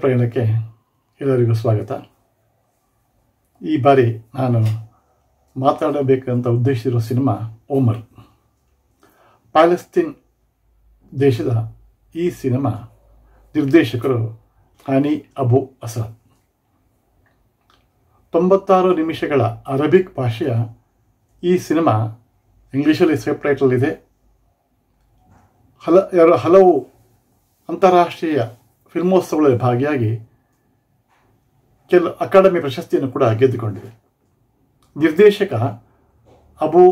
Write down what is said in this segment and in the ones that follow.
ಪ್ರಯಾಣಕ್ಕೆ ಎಲ್ಲರಿಗೂ ಸ್ವಾಗತ ಈ ಬಾರಿ ನಾನು ಮಾತಾಡಬೇಕಂತ ಉದ್ದೇಶಿಸಿರುವ ಸಿನಿಮಾ ಓಮರ್ ಪ್ಯಾಲೆಸ್ತೀನ್ ದೇಶದ ಈ ಸಿನಿಮಾ ನಿರ್ದೇಶಕರು ಹಾನಿ ಅಬು ಅಸಾದ್ ತೊಂಬತ್ತಾರು ನಿಮಿಷಗಳ ಅರಬಿಕ್ ಭಾಷೆಯ ಈ ಸಿನಿಮಾ ಇಂಗ್ಲೀಷಲ್ಲಿ ಸಬ್ ಟೈಟಲ್ ಇದೆ ಹಲ ಯಾರು ಹಲವು ಅಂತಾರಾಷ್ಟ್ರೀಯ ಫಿಲ್ಮೋತ್ಸವಗಳಲ್ಲಿ ಭಾಗಿಯಾಗಿ ಕೆಲ ಅಕಾಡೆಮಿ ಪ್ರಶಸ್ತಿಯನ್ನು ಕೂಡ ಗೆದ್ದುಕೊಂಡಿದೆ ನಿರ್ದೇಶಕ ಅಬು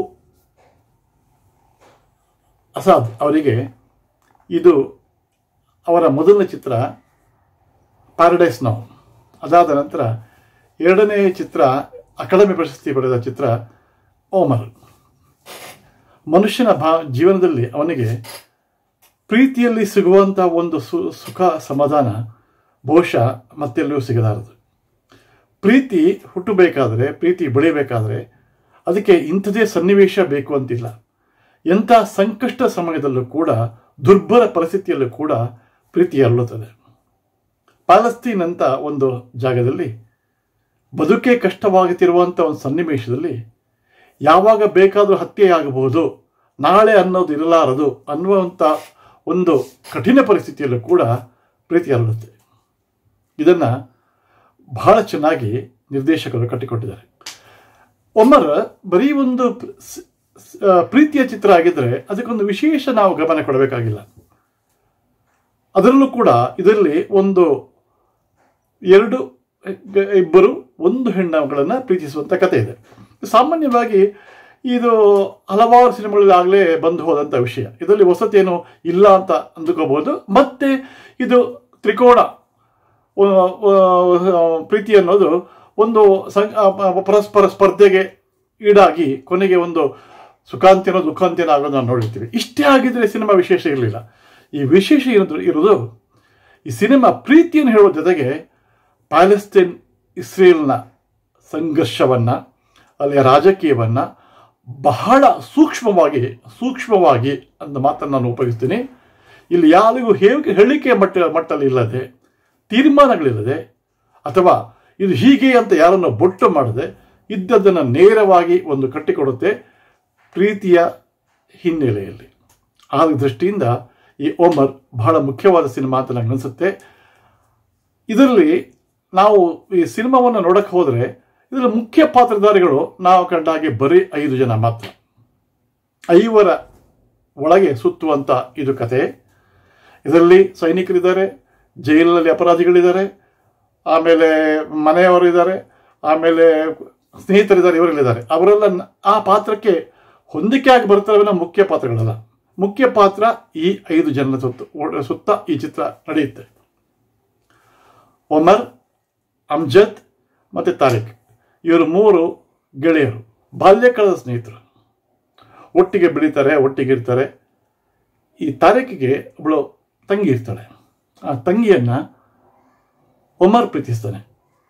ಅಸಾದ್ ಅವರಿಗೆ ಇದು ಅವರ ಮೊದಲನೇ ಚಿತ್ರ ಪ್ಯಾರಡೈಸ್ ನೌ ಅದಾದ ನಂತರ ಎರಡನೇ ಚಿತ್ರ ಅಕಾಡೆಮಿ ಪ್ರಶಸ್ತಿ ಪಡೆದ ಚಿತ್ರ ಓಮರ್ ಮನುಷ್ಯನ ಭಾ ಜೀವನದಲ್ಲಿ ಅವನಿಗೆ ಪ್ರೀತಿಯಲ್ಲಿ ಸಿಗುವಂಥ ಒಂದು ಸು ಸುಖ ಸಮಾಧಾನ ಬಹುಶಃ ಮತ್ತೆಲ್ಲೂ ಸಿಗಲಾರದು ಪ್ರೀತಿ ಹುಟ್ಟಬೇಕಾದ್ರೆ ಪ್ರೀತಿ ಬೆಳಿಬೇಕಾದ್ರೆ ಅದಕ್ಕೆ ಇಂಥದೇ ಸನ್ನಿವೇಶ ಬೇಕು ಅಂತಿಲ್ಲ ಎಂಥ ಸಂಕಷ್ಟ ಸಮಯದಲ್ಲೂ ಕೂಡ ದುರ್ಬಲ ಪರಿಸ್ಥಿತಿಯಲ್ಲೂ ಕೂಡ ಪ್ರೀತಿ ಅರಳುತ್ತದೆ ಪ್ಯಾಲೆಸ್ತೀನ್ ಅಂತ ಒಂದು ಜಾಗದಲ್ಲಿ ಬದುಕೇ ಕಷ್ಟವಾಗುತ್ತಿರುವಂಥ ಒಂದು ಸನ್ನಿವೇಶದಲ್ಲಿ ಯಾವಾಗ ಬೇಕಾದರೂ ಹತ್ಯೆಯಾಗಬಹುದು ನಾಳೆ ಅನ್ನೋದು ಇರಲಾರದು ಅನ್ನುವಂಥ ಒಂದು ಕಠಿಣ ಪರಿಸ್ಥಿತಿಯಲ್ಲೂ ಕೂಡ ಪ್ರೀತಿ ಹರಡುತ್ತೆ ಇದನ್ನು ಬಹಳ ಚೆನ್ನಾಗಿ ನಿರ್ದೇಶಕರು ಕಟ್ಟಿಕೊಟ್ಟಿದ್ದಾರೆ ಒಮ್ಮರ ಬರೀ ಒಂದು ಪ್ರ- ಸ್- ಸ್- ಆ, ಪ್ರೀತಿಯ ಚಿತ್ರ ಆಗಿದ್ದರೆ ಅದಕ್ಕೊಂದು ವಿಶೇಷ ನಾವು ಗಮನ ಕೊಡಬೇಕಾಗಿಲ್ಲ ಅದರಲ್ಲೂ ಕೂಡ ಇದರಲ್ಲಿ ಒಂದು ಎರಡು ಗ- ಇಬ್ಬರು ಒಂದು ಹೆಣ್ಣುಗಳನ್ನು ಪ್ರೀತಿಸುವಂಥ ಕಥೆ ಇದೆ ಸಾಮಾನ್ಯವಾಗಿ ಇದು ಹಲವಾರು ಸಿನಿಮಾಗಳಲ್ಲಿ ಆಗಲೇ ಬಂದು ಹೋದಂಥ ವಿಷಯ ಇದರಲ್ಲಿ ಹೊಸತೇನು ಇಲ್ಲ ಅಂತ ಅಂದುಕೋಬಹುದು ಮತ್ತೆ ಇದು ತ್ರಿಕೋಣ ಆ, ಆ, ಪ್ರೀತಿ ಅನ್ನೋದು ಒಂದು ಸಂ- ಆ, ಆ, ಪರಸ್ಪರ ಸ್ಪರ್ಧೆಗೆ ಈಡಾಗಿ ಕೊನೆಗೆ ಒಂದು ಸುಖಾಂತ್ಯನೋ ದುಃಖಾಂತ್ಯನೋ ಆಗೋದು ನಾವು ನೋಡಿರ್ತೀವಿ ಇಷ್ಟೇ ಆಗಿದ್ರೆ ಸಿನಿಮಾ ವಿಶೇಷ ಇರಲಿಲ್ಲ ಈ ವಿಶೇಷ ಇರೋದು ಇರೋದು ಈ ಸಿನಿಮಾ ಪ್ರೀತಿಯನ್ನು ಹೇಳೋ ಜೊತೆಗೆ ಪ್ಯಾಲೆಸ್ತೀನ್ ಇಸ್ರೇಲ್ನ ಸಂಘರ್ಷವನ್ನು ಅಲ್ಲಿಯ ರಾಜಕೀಯವನ್ನು ಬಹಳ ಸೂಕ್ಷ್ಮವಾಗಿ ಸೂಕ್ಷ್ಮವಾಗಿ ಅಂತ ಮಾತನ್ನು ನಾನು ಉಪಯೋಗಿಸ್ತೀನಿ ಇಲ್ಲಿ ಯಾರಿಗೂ ಹೇಗೆ ಹೇಳಿಕೆ ಮಟ್ಟ ಮಟ್ಟಲ್ಲಿ ಇಲ್ಲದೆ ತೀರ್ಮಾನಗಳಿಲ್ಲದೆ ಅಥವಾ ಇದು ಹೀಗೆ ಅಂತ ಯಾರನ್ನು ಬೊಟ್ಟು ಮಾಡದೆ ಇದ್ದದ್ದನ್ನು ನೇರವಾಗಿ ಒಂದು ಕಟ್ಟಿಕೊಡುತ್ತೆ ಪ್ರೀತಿಯ ಹಿನ್ನೆಲೆಯಲ್ಲಿ ಆ ದೃಷ್ಟಿಯಿಂದ ಈ ಓಮರ್ ಬಹಳ ಮುಖ್ಯವಾದ ಸಿನಿಮಾ ಅಂತ ನನಗೆ ಅನಿಸುತ್ತೆ ಇದರಲ್ಲಿ ನಾವು ಈ ಸಿನಿಮಾವನ್ನು ನೋಡಕ್ಕೆ ಹೋದರೆ ಇದರಲ್ಲಿ ಮುಖ್ಯ ಪಾತ್ರಧಾರಿಗಳು ನಾವು ಕಂಡ ಹಾಗೆ ಬರೀ ಐದು ಜನ ಮಾತ್ರ ಐವರ ಒಳಗೆ ಸುತ್ತುವಂಥ ಇದು ಕತೆ ಇದರಲ್ಲಿ ಸೈನಿಕರಿದ್ದಾರೆ ಜೈಲಿನಲ್ಲಿ ಅಪರಾಧಿಗಳಿದ್ದಾರೆ ಆಮೇಲೆ ಮನೆಯವರಿದ್ದಾರೆ ಆಮೇಲೆ ಸ್ನೇಹಿತರಿದ್ದಾರೆ ಇವರೆಲ್ಲಿದ್ದಾರೆ ಅವರೆಲ್ಲ ನ- ಆ ಪಾತ್ರಕ್ಕೆ ಹೊಂದಿಕೆ ಆಗಿ ಬರ್ತಾರಲ್ಲ ಮುಖ್ಯ ಪಾತ್ರಗಳಲ್ಲ ಮುಖ್ಯ ಪಾತ್ರ ಈ ಐದು ಜನರ ಸುತ್ತ ಒ- ಸುತ್ತ ಈ ಚಿತ್ರ ನಡೆಯುತ್ತೆ ಒಮರ್ ಅಮ್ಜದ್ ಮತ್ತು ತಾರಿಕ್ ಇವರು ಮೂರು ಗೆಳೆಯರು ಬಾಲ್ಯಕಾಲದ ಸ್ನೇಹಿತರು ಒಟ್ಟಿಗೆ ಬೆಳೀತಾರೆ ಒಟ್ಟಿಗೆ ಇರ್ತಾರೆ ಈ ತಾರೀಕಿಗೆ ಒಬ್ಬಳು ತಂಗಿ ಇರ್ತಾಳೆ ಆ ತಂಗಿಯನ್ನು ಒಮರ್ ಪ್ರೀತಿಸ್ತಾನೆ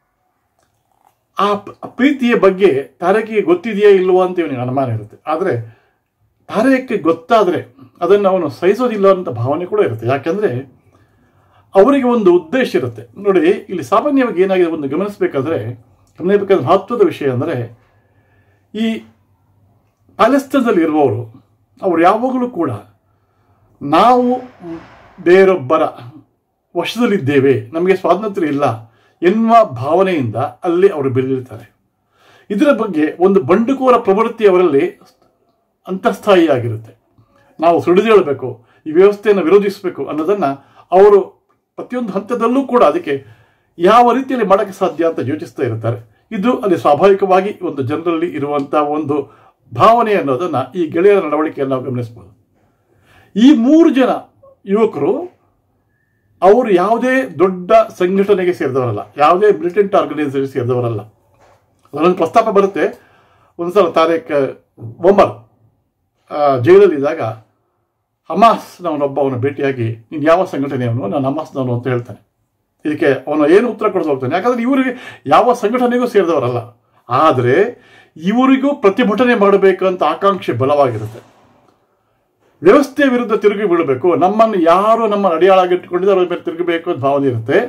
ಆ ಪ್- ಆ ಪ್ರೀತಿಯ ಬಗ್ಗೆ ತಾರಕಿಗೆ ಗೊತ್ತಿದೆಯಾ ಇಲ್ವೋ ಅಂತ ಇವನಿಗೆ ಅನುಮಾನ ಇರುತ್ತೆ ಆದರೆ ತಾರಕ್ಕೆ ಗೊತ್ತಾದರೆ ಅದನ್ನು ಅವನು ಸಹಿಸೋದಿಲ್ಲ ಅಂತ ಭಾವನೆ ಕೂಡ ಇರುತ್ತೆ ಯಾಕಂದರೆ ಅವರಿಗೆ ಒಂದು ಉದ್ದೇಶ ಇರುತ್ತೆ ನೋಡಿ ಇಲ್ಲಿ ಸಾಮಾನ್ಯವಾಗಿ ಏನಾಗಿದೆ ಒಂದು ಗಮನಿಸಬೇಕಾದ್ರೆ ಗಮನಿಸಬೇಕಾದ ಮಹತ್ವದ ವಿಷಯ ಅಂದರೆ ಈ ಪ್ಯಾಲೆಸ್ತೇನ್ದಲ್ಲಿ ಇರುವವರು ಅವರು ಯಾವಾಗಲೂ ಕೂಡ ನಾವು ಬೇರೊಬ್ಬರ ವಶದಲ್ಲಿದ್ದೇವೆ ನಮಗೆ ಸ್ವಾತಂತ್ರ್ಯ ಇಲ್ಲ ಎನ್ನುವ ಭಾವನೆಯಿಂದ ಅಲ್ಲಿ ಅವರು ಬೆಳೆದಿರ್ತಾರೆ ಇದರ ಬಗ್ಗೆ ಒಂದು ಬಂಡುಕೋರ ಪ್ರವೃತ್ತಿ ಅವರಲ್ಲಿ ಅಂತಸ್ಥಾಯಿಯಾಗಿರುತ್ತೆ ನಾವು ಸುಳಿದೇಳಬೇಕು ಈ ವ್ಯವಸ್ಥೆಯನ್ನು ವಿರೋಧಿಸಬೇಕು ಅನ್ನೋದನ್ನು ಅವರು ಪ್ರತಿಯೊಂದು ಹಂತದಲ್ಲೂ ಕೂಡ ಅದಕ್ಕೆ ಯಾವ ರೀತಿಯಲ್ಲಿ ಮಾಡೋಕ್ಕೆ ಸಾಧ್ಯ ಅಂತ ಯೋಚಿಸ್ತಾ ಇರ್ತಾರೆ ಇದು ಅಲ್ಲಿ ಸ್ವಾಭಾವಿಕವಾಗಿ ಒಂದು ಜನರಲ್ಲಿ ಇರುವಂಥ ಒಂದು ಭಾವನೆ ಅನ್ನೋದನ್ನು ಈ ಗೆಳೆಯರ ನಡವಳಿಕೆಯಲ್ಲಿ ನಾವು ಗಮನಿಸ್ಬೋದು ಈ ಮೂರು ಜನ ಯುವಕರು ಅವರು ಯಾವುದೇ ದೊಡ್ಡ ಸಂಘಟನೆಗೆ ಸೇರಿದವರಲ್ಲ ಯಾವುದೇ ಮಿಲಿಟೆಂಟ್ ಆರ್ಗನೈಸೇಷನ್ ಸೇರಿದವರಲ್ಲ ಅದರೊಂದು ಪ್ರಸ್ತಾಪ ಬರುತ್ತೆ ಒಂದ್ಸಲ ತಾರೀಕ್ ಒಮರ್ ಆ, ಜೈಲಲ್ಲಿದ್ದಾಗ ಹಮಾಸ್ನವನೊಬ್ಬ ಅವನು ಭೇಟಿಯಾಗಿ ನೀನು ಯಾವ ಸಂಘಟನೆಯವನು ನಾನು ಹಮಾಸ್ನವನು ಅಂತ ಹೇಳ್ತಾನೆ ಇದಕ್ಕೆ ಅವನು ಏನು ಉತ್ತರ ಕೊಡೋದು ಹೋಗ್ತಾನೆ ಯಾಕಂದ್ರೆ ಇವರಿಗೆ ಯಾವ ಸಂಘಟನೆಗೂ ಸೇರಿದವರಲ್ಲ ಆದರೆ ಇವರಿಗೂ ಪ್ರತಿಭಟನೆ ಮಾಡಬೇಕಂತ ಆಕಾಂಕ್ಷೆ ಬಲವಾಗಿರುತ್ತೆ ವ್ಯವಸ್ಥೆ ವಿರುದ್ಧ ತಿರುಗಿ ಬೀಳಬೇಕು ನಮ್ಮನ್ನು ಯಾರು ನಮ್ಮ ಅಡಿಯಾಳಾಗಿಟ್ಟುಕೊಂಡಿದ್ದಾರೆ ಅವ್ರ ಮೇಲೆ ತಿರುಗಬೇಕು ಅಂತ ಭಾವನೆ ಇರುತ್ತೆ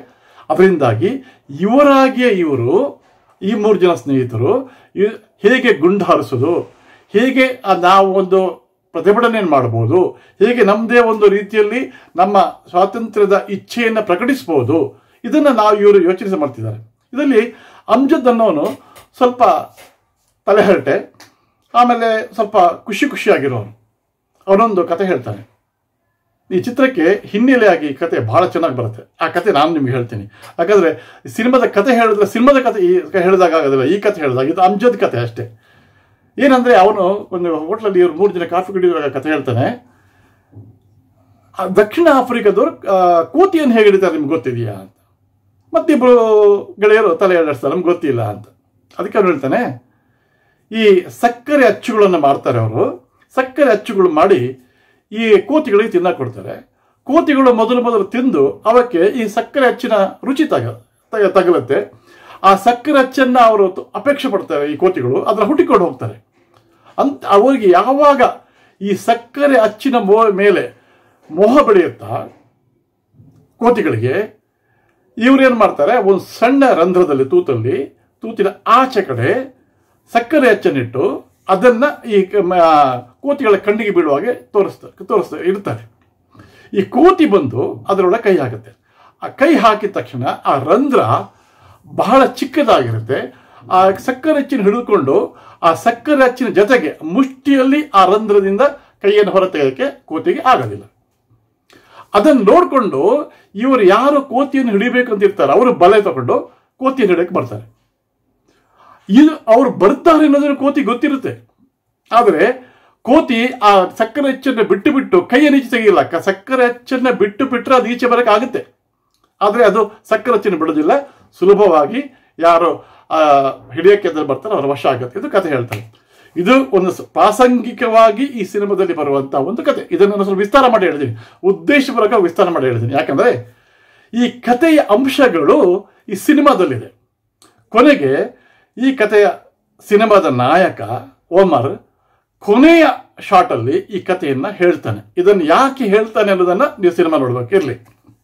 ಅದರಿಂದಾಗಿ ಇವರಾಗಿಯೇ ಇವರು ಈ ಮೂರು ಜನ ಸ್ನೇಹಿತರು ಇ- ಹೇಗೆ ಗುಂಡು ಹಾರಿಸೋದು ಹೇಗೆ ಆ ನಾವು ಒಂದು ಪ್ರತಿಭಟನೆಯನ್ನು ಮಾಡ್ಬೋದು ಹೇಗೆ ನಮ್ಮದೇ ಒಂದು ರೀತಿಯಲ್ಲಿ ನಮ್ಮ ಸ್ವಾತಂತ್ರ್ಯದ ಇಚ್ಛೆಯನ್ನು ಪ್ರಕಟಿಸ್ಬೋದು ಇದನ್ನು ನಾವು ಇವರು ಯೋಚನೆ ಮಾಡ್ತಿದ್ದಾರೆ ಇದರಲ್ಲಿ ಅಮ್ಜದ್ ಅನ್ನೋನು ಸ್ವಲ್ಪ ತಲೆಹರಟೆ ಆಮೇಲೆ ಸ್ವಲ್ಪ ಖುಷಿ ಖುಷಿಯಾಗಿರೋನು ಅವನೊಂದು ಕತೆ ಹೇಳ್ತಾನೆ ಈ ಚಿತ್ರಕ್ಕೆ ಹಿನ್ನೆಲೆಯಾಗಿ ಈ ಕತೆ ಬಹಳ ಚೆನ್ನಾಗಿ ಬರುತ್ತೆ ಆ ಕತೆ ನಾನು ನಿಮ್ಗೆ ಹೇಳ್ತೀನಿ ಯಾಕಂದ್ರೆ ಈ ಸಿನಿಮಾದ ಕತೆ ಹೇಳಿದ್ರೆ ಸಿನಿಮಾದ ಕತೆ ಈ ಹೇಳಿದಾಗ ಆಗೋದಿಲ್ಲ ಈ ಕತೆ ಹೇಳಿದಾಗ ಇದು ಅಮ್ಜದ್ ಕತೆ ಅಷ್ಟೇ ಏನಂದ್ರೆ ಅವನು ಒಂದು ಹೋಟ್ಲಲ್ಲಿ ಇವ್ರು ಮೂರು ಜನ ಕಾಫಿ ಕುಡಿಯುವಾಗ ಕತೆ ಹೇಳ್ತಾನೆ ಆ ದಕ್ಷಿಣ ಆಫ್ರಿಕಾದವ್ರು ಆ, ಕೋತಿಯನ್ನು ಹೇಗೆ ಹಿಡಿತಾರೆ ನಿಮ್ಗೆ ಗೊತ್ತಿದೆಯಾ ಅಂತ ಮತ್ತಿಬ್ರು ಗೆಳೆಯರು ತಲೆ ಎಳ್ಳಾಡ್ಸ್ತಾರೆ ನಮ್ಗೆ ಗೊತ್ತಿಲ್ಲ ಅಂತ ಅದಕ್ಕೆ ಅವ್ನು ಹೇಳ್ತಾನೆ ಈ ಸಕ್ಕರೆ ಅಚ್ಚುಗಳನ್ನು ಮಾಡ್ತಾರೆ ಅವರು ಸಕ್ಕರೆ ಅಚ್ಚುಗಳು ಮಾಡಿ ಈ ಕೋತಿಗಳಿಗೆ ತಿನ್ನಕ್ಕೆ ಕೊಡ್ತಾರೆ ಕೋತಿಗಳು ಮೊದಲು ಮೊದಲು ತಿಂದು ಅವಕ್ಕೆ ಈ ಸಕ್ಕರೆ ಅಚ್ಚಿನ ರುಚಿ ತಗ ತಗ- ತಗಲುತ್ತೆ ಆ ಸಕ್ಕರೆ ಅಚ್ಚನ್ನ ಅವರು ತ- ಅಪೇಕ್ಷೆ ಪಡ್ತಾರೆ ಈ ಕೋತಿಗಳು ಅದರ ಹುಟ್ಟಿಕೊಂಡು ಹೋಗ್ತಾರೆ ಅಂತ ಅವರಿಗೆ ಯಾವಾಗ ಈ ಸಕ್ಕರೆ ಅಚ್ಚಿನ ಮೋ ಮೇಲೆ ಮೋಹ ಬೆಳೆಯುತ್ತಾ ಕೋತಿಗಳಿಗೆ ಇವ್ರೇನು ಮಾಡ್ತಾರೆ ಒಂದು ಸಣ್ಣ ರಂಧ್ರದಲ್ಲಿ ತೂತಲ್ಲಿ ತೂತಿನ ಆಚೆ ಕಡೆ ಸಕ್ಕರೆ ಅಚ್ಚನ್ನಿಟ್ಟು ಅದನ್ನ ಈ ಕ- ಮ- ಕೋತಿಗಳ ಕಣ್ಣಿಗೆ ಬೀಳುವಾಗೆ ತೋರಿಸ್ತಾರೆ ತೋರಿಸ್ತಾರೆ ಇಡ್ತಾರೆ ಈ ಕೋತಿ ಬಂದು ಅದರೊಳಗೆ ಕೈ ಹಾಕುತ್ತೆ ಆ ಕೈ ಹಾಕಿದ ತಕ್ಷಣ ಆ ರಂಧ್ರ ಬಹಳ ಚಿಕ್ಕದಾಗಿರುತ್ತೆ ಆ ಸಕ್ಕರೆ ಅಚ್ಚಿನ ಹಿಡಿದುಕೊಂಡು ಆ ಸಕ್ಕರೆ ಅಚ್ಚಿನ ಜೊತೆಗೆ ಮುಷ್ಟಿಯಲ್ಲಿ ಆ ರಂಧ್ರದಿಂದ ಕೈಯನ್ನು ಹೊರತೆಗೆಯಕ್ಕೆ ಕೋತಿಗೆ ಆಗೋದಿಲ್ಲ ಅದನ್ನು ನೋಡಿಕೊಂಡು ಇವರು ಯಾರು ಕೋತಿಯನ್ನು ಹಿಡಿಬೇಕು ಅಂತ ಇರ್ತಾರೆ ಅವರು ಬಲೆ ತಗೊಂಡು ಕೋತಿಯನ್ನು ಹಿಡಿಯಕ್ಕೆ ಬರ್ತಾರೆ ಇದು ಅವ್ರು ಬರ್ತಾರೆ ಅನ್ನೋದನ್ನು ಕೋತಿ ಗೊತ್ತಿರುತ್ತೆ ಆದರೆ ಕೋತಿ ಆ ಸಕ್ಕರೆ ಅಚ್ಚನ್ನ ಬಿಟ್ಟು ಬಿಟ್ಟು ಕೈಯನ್ನು ಈಚೆ ತೆಗಿಲ್ಲ ಕ- ಸಕ್ಕರೆ ಅಚ್ಚನ್ನ ಬಿಟ್ಟು ಬಿಟ್ಟರೆ ಅದು ಈಚೆ ಬರಕ್ಕೆ ಆಗುತ್ತೆ ಆದರೆ ಅದು ಸಕ್ಕರೆ ಅಚ್ಚನ್ನು ಬಿಡೋದಿಲ್ಲ ಸುಲಭವಾಗಿ ಯಾರು ಆ, ಹಿಡಿಯಕ್ಕೆ ಎದುರು ಬರ್ತಾರೆ ಅವರ ವಶ ಆಗುತ್ತೆ ಇದು ಕತೆ ಹೇಳ್ತಾರೆ ಇದು ಒಂದು ಸ- ಪ್ರಾಸಂಗಿಕವಾಗಿ ಈ ಸಿನಿಮಾದಲ್ಲಿ ಬರುವಂತಹ ಒಂದು ಕತೆ ಇದನ್ನು ನಾನು ಸ್ವಲ್ಪ ವಿಸ್ತಾರ ಮಾಡಿ ಹೇಳಿದ್ದೀನಿ ಉದ್ದೇಶಪೂರ್ವಕ ವಿಸ್ತಾರ ಮಾಡಿ ಹೇಳಿದ್ದೀನಿ ಯಾಕಂದ್ರೆ ಈ ಕಥೆಯ ಅಂಶಗಳು ಈ ಸಿನಿಮಾದಲ್ಲಿದೆ ಕೊನೆಗೆ ಈ ಕಥೆಯ ಸಿನಿಮಾದ ನಾಯಕ ಓಮರ್ ಕೊನೆಯ ಶಾಟಲ್ಲಿ ಈ ಕಥೆಯನ್ನ ಹೇಳ್ತಾನೆ ಇದನ್ನು ಯಾಕೆ ಹೇಳ್ತಾನೆ ಅನ್ನೋದನ್ನ ನೀವು ಸಿನಿಮಾ ನೋಡ್ಬೇಕು ಇರ್ಲಿ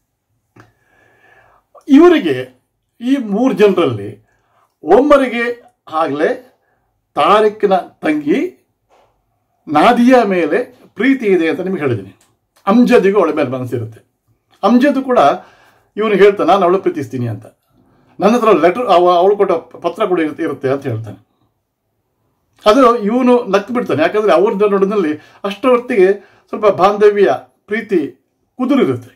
ಇವರಿಗೆ ಈ ಮೂರು ಜನರಲ್ಲಿ ಒಮ್ಮರಿಗೆ ಆಗಲೇ ತಾರಿಕ್ನ ತಂಗಿ ನಾದಿಯಾ ಮೇಲೆ ಪ್ರೀತಿ ಇದೆ ಅಂತ ನಿಮ್ಗೆ ಹೇಳಿದ್ದೀನಿ ಅಮ್ಜದಿಗೂ ಅವಳ ಮೇಲೆ ಮನಸ್ಸಿರುತ್ತೆ ಅಮ್ಜದ್ ಕೂಡ ಇವನು ಹೇಳ್ತಾನೆ ನಾನು ಅವಳು ಪ್ರೀತಿಸ್ತೀನಿ ಅಂತ ನನ್ನ ಹತ್ರ ಲೆಟರ್ ಅವಳು ಕೊಟ್ಟ ಪತ್ರ ಕೂಡ ಇರುತ್ತೆ ಇರುತ್ತೆ ಅಂತ ಹೇಳ್ತಾನೆ ಅದು ಇವನು ನಕ್ಕು ಬಿಡ್ತಾನೆ ಯಾಕಂದ್ರೆ ಅವ್ರ ನಡುವಿನಲ್ಲಿ ಅಷ್ಟೊತ್ತಿಗೆ ಸ್ವಲ್ಪ ಬಾಂಧವ್ಯ ಪ್ರೀತಿ ಕುದುರಿರುತ್ತೆ